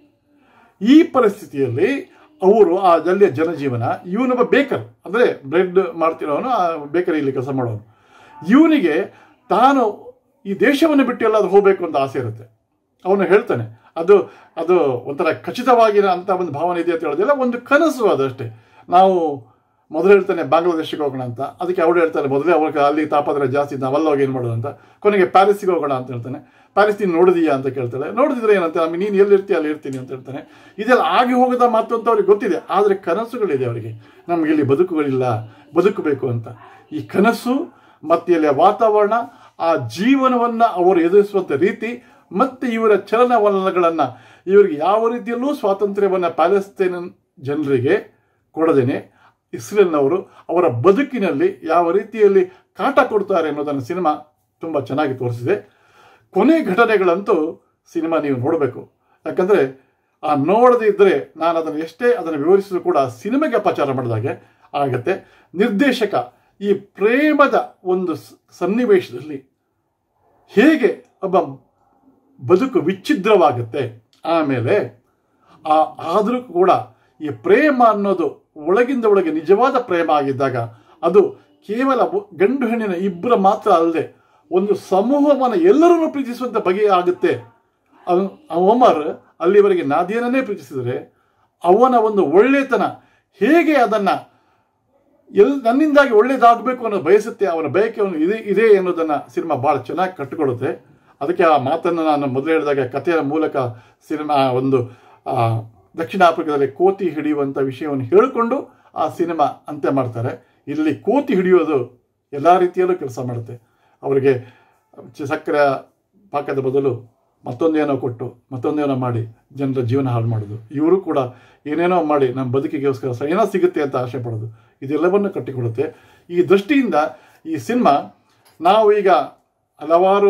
ಈ ಪರಿಸ್ಥಿತಿಯಲ್ಲಿ ಅವರು ಆ ಅಲ್ಲಿಯ ಜನಜೀವನ ಇವನೊಬ್ಬ ಬೇಕರ್ ಅಂದರೆ ಬ್ರೆಡ್ ಮಾಡ್ತಿರೋನು ಆ ಬೇಕರಿಯಲ್ಲಿ ಕೆಲಸ ಮಾಡೋನು ಇವನಿಗೆ ತಾನು ಈ ದೇಶವನ್ನು ಬಿಟ್ಟು ಎಲ್ಲಾದ್ರೂ ಹೋಗಬೇಕು ಅಂತ ಆಸೆ ಇರುತ್ತೆ ಅವನು ಹೇಳ್ತಾನೆ ಅದು ಅದು ಒಂಥರ ಖಚಿತವಾಗಿರೋ ಅಂತ ಒಂದು ಭಾವನೆ ಇದೆ ಅಂತ ಹೇಳೋದಿಲ್ಲ ಒಂದು ಕನಸು ಅದಷ್ಟೇ ನಾವು ಮೊದಲು ಹೇಳ್ತಾನೆ ಬಾಂಗ್ಲಾದೇಶಕ್ಕೆ ಹೋಗೋಣ ಅಂತ ಅದಕ್ಕೆ ಅವಳು ಹೇಳ್ತಾನೆ ಮೊದಲೇ ಅವ್ರಿಗೆ ಅಲ್ಲಿ ತಾಪತ್ರೆ ಜಾಸ್ತಿ ನಾವೆಲ್ಲ ಹೋಗಿ ಏನು ಮಾಡೋದು ಅಂತ ಕೊನೆಗೆ ಪ್ಯಾರಿಸ್ಗೆ ಹೋಗೋಣ ಅಂತ ಹೇಳ್ತಾನೆ ಪ್ಯಾರಿಸ್ ನೀನು ನೋಡಿದೀಯಾ ಅಂತ ಕೇಳ್ತಾಳೆ ನೋಡಿದ್ರೆ ಏನಂತ ಆಮೇಲೆ ನೀನು ಎಲ್ಲಿರ್ತೀಯ ಅಲ್ಲಿ ಇರ್ತೀನಿ ಅಂತ ಹೇಳ್ತಾನೆ ಇದೆಲ್ಲ ಆಗಿ ಹೋಗದ ಮಾತು ಅಂತ ಅವ್ರಿಗೆ ಗೊತ್ತಿದೆ ಆದರೆ ಕನಸುಗಳಿದೆ ಅವರಿಗೆ ನಮಗೆ ಇಲ್ಲಿ ಬದುಕುಗಳಿಲ್ಲ ಬದುಕಬೇಕು ಅಂತ ಈ ಕನಸು ಮತ್ತೆ ಇಲ್ಲಿಯ ವಾತಾವರಣ ಆ ಜೀವನವನ್ನು ಅವರು ಎದುರಿಸುವಂಥ ರೀತಿ ಮತ್ತೆ ಇವರ ಚಲನವಲನಗಳನ್ನು ಇವರಿಗೆ ಯಾವ ರೀತಿಯಲ್ಲೂ ಸ್ವಾತಂತ್ರ್ಯವನ್ನು ಪ್ಯಾಲೆಸ್ತೇನ್ ಜನರಿಗೆ ಕೊಡದೇನೆ ಇಸ್ರೇಲ್ನವರು ಅವರ ಬದುಕಿನಲ್ಲಿ ಯಾವ ರೀತಿಯಲ್ಲಿ ಕಾಟ ಕೊಡ್ತಾರೆ ಅನ್ನೋದನ್ನು ಸಿನಿಮಾ ತುಂಬ ಚೆನ್ನಾಗಿ ತೋರಿಸಿದೆ ಕೊನೆ ಘಟನೆಗಳಂತೂ ಸಿನಿಮಾ ನೀವು ನೋಡಬೇಕು ಯಾಕಂದರೆ ಆ ನೋಡದೇ ಇದ್ದರೆ ನಾನು ಅದನ್ನು ಎಷ್ಟೇ ಅದನ್ನು ವಿವರಿಸಿದ್ರು ಕೂಡ ಸಿನಿಮಾಗೆ ಅಪಚಾರ ಮಾಡಿದಾಗೆ ಆಗತ್ತೆ ನಿರ್ದೇಶಕ ಈ ಪ್ರೇಮದ ಒಂದು ಸ- ಸನ್ನಿವೇಶದಲ್ಲಿ ಹೇಗೆ ಒಬ್ಬ ಬದುಕು ವಿಚ್ಛಿದ್ರವಾಗುತ್ತೆ ಆಮೇಲೆ ಆ ಆದರೂ ಕೂಡ ಈ ಪ್ರೇಮ ಅನ್ನೋದು ಒಳಗಿಂದ ಒಳಗೆ ನಿಜವಾದ ಪ್ರೇಮ ಆಗಿದ್ದಾಗ ಅದು ಕೇವಲ ಒ- ಗಂಡು ಹೆಣ್ಣಿನ ಇಬ್ಬರ ಮಾತ್ರ ಅಲ್ಲದೆ ಒಂದು ಸಮೂಹವನ್ನು ಎಲ್ಲರನ್ನೂ ಪ್ರೀತಿಸುವಂಥ ಬಗೆ ಆಗುತ್ತೆ ಅವನು ಒಮರ್ ಅಲ್ಲಿವರೆಗೆ ನಾದಿಯನ್ನೇ ಪ್ರೀತಿಸಿದರೆ ಅವನ ಒಂದು ಒಳ್ಳೆತನ ಹೇಗೆ ಅದನ್ನು ಎಲ್ ನನ್ನಿಂದಾಗಿ ಒಳ್ಳೇದಾಗಬೇಕು ಅನ್ನೋ ಬಯಸುತ್ತೆ ಅವನ ಬಯಕೆ ಅವನು ಇದೆ ಇದೆ ಅನ್ನೋದನ್ನು ಸಿನಿಮಾ ಭಾಳ ಚೆನ್ನಾಗಿ ಕಟ್ಟಿಕೊಡುತ್ತೆ ಅದಕ್ಕೆ ಆ ಮಾತನ್ನು ನಾನು ಮೊದಲು ಹೇಳಿದಾಗ ಕಥೆಯ ಮೂಲಕ ಸಿನಿಮಾ ಒಂದು ಆ, ದಕ್ಷಿಣ ಆಫ್ರಿಕಾದಲ್ಲಿ ಕೋತಿ ಹಿಡಿಯುವಂಥ ವಿಷಯವನ್ನು ಹೇಳಿಕೊಂಡು ಆ ಸಿನಿಮಾ ಅಂತ್ಯ ಮಾಡ್ತಾರೆ ಇಲ್ಲಿ ಕೋತಿ ಹಿಡಿಯೋದು ಎಲ್ಲ ರೀತಿಯಲ್ಲೂ ಕೆಲಸ ಮಾಡುತ್ತೆ ಅವರಿಗೆ ಚ- ಸಕ್ಕರೆ ಪಾಕದ ಬದಲು ಮತ್ತೊಂದೇನೋ ಕೊಟ್ಟು ಮತ್ತೊಂದೇನೋ ಮಾಡಿ ಜನರ ಜೀವನ ಹಾಳು ಮಾಡೋದು ಇವರು ಕೂಡ ಏನೇನೋ ಮಾಡಿ ನಮ್ಮ ಬದುಕಿಗೋಸ್ಕರ ಸ- ಏನೋ ಸಿಗುತ್ತೆ ಅಂತ ಆಸೆ ಪಡೋದು ಇದೆಲ್ಲವನ್ನು ಕಟ್ಟಿಕೊಡುತ್ತೆ ಈ ದೃಷ್ಟಿಯಿಂದ ಈ ಸಿನಿಮಾ ನಾವು ಈಗ ಹಲವಾರು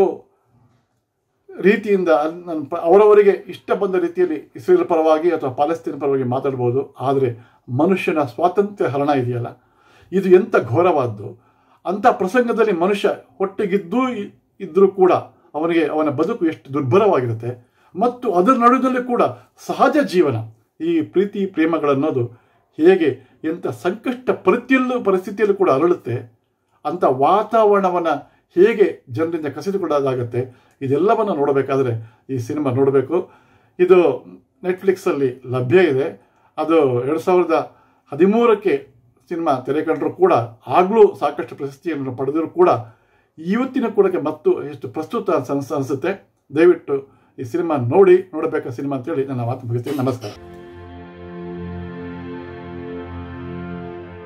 ರೀತಿಯಿಂದ ಅಲ್- ನನ್ನ ಪ- ಅವರವರಿಗೆ ಇಷ್ಟ ಬಂದ ರೀತಿಯಲ್ಲಿ ಇಸ್ರೇಲ್ ಪರವಾಗಿ ಅಥವಾ ಪಾಲೆಸ್ತೀನ್ ಪರವಾಗಿ ಮಾತಾಡ್ಬೋದು ಆದರೆ ಮನುಷ್ಯನ ಸ್ವಾತಂತ್ರ್ಯ ಹರಣ ಇದೆಯಲ್ಲ ಇದು ಎಂಥ ಘೋರವಾದ್ದು ಅಂಥ ಪ್ರಸಂಗದಲ್ಲಿ ಮನುಷ್ಯ ಹೊಟ್ಟೆಗಿದ್ದೂ ಇ- ಇದ್ರೂ ಕೂಡ ಅವನಿಗೆ ಅವನ ಬದುಕು ಎಷ್ಟು ದುರ್ಬಲವಾಗಿರುತ್ತೆ ಮತ್ತು ಅದರ ನಡುವಿನಲ್ಲಿ ಕೂಡ ಸಹಜ ಜೀವನ ಈ ಪ್ರೀತಿ ಪ್ರೇಮಗಳನ್ನೋದು ಹೇಗೆ ಎಂಥ ಸಂಕಷ್ಟ ಪರಿಸ್ಥಿತಿಯಲ್ಲೂ ಪರಿಸ್ಥಿತಿಯಲ್ಲೂ ಕೂಡ ಅರಳುತ್ತೆ ಅಂಥ ವಾತಾವರಣವನ್ನು ಹೇಗೆ ಜನರಿಂದ ಕಸಿದುಕೊಳ್ಳೋದಾಗತ್ತೆ ಇದೆಲ್ಲವನ್ನು ನೋಡಬೇಕಾದ್ರೆ ಈ ಸಿನಿಮಾ ನೋಡಬೇಕು ಇದು ನೆಟ್ಫ್ಲಿಕ್ಸಲ್ಲಿ ಲಭ್ಯ ಇದೆ ಅದು ಎರಡು ಸಾವಿರದ ಹದಿಮೂರಕ್ಕೆ ಸಿನಿಮಾ ತೆರೆ ಕಂಡರೂ ಕೂಡ ಆಗಲೂ ಸಾಕಷ್ಟು ಪ್ರಶಸ್ತಿಯನ್ನು ಪಡೆದರೂ ಕೂಡ ಇವತ್ತಿನ ಕೂಡ ಮತ್ತು ಎಷ್ಟು ಪ್ರಸ್ತುತ ಅನ್ಸ ಅನ್ಸುತ್ತೆ ದಯವಿಟ್ಟು ಈ ಸಿನಿಮಾ ನೋಡಿ ನೋಡಬೇಕಾದ ಸಿನಿಮಾ ಅಂತೇಳಿ ನನ್ನ ಮಾತು ಮುಗಿಸ್ತೀನಿ ನಮಸ್ಕಾರ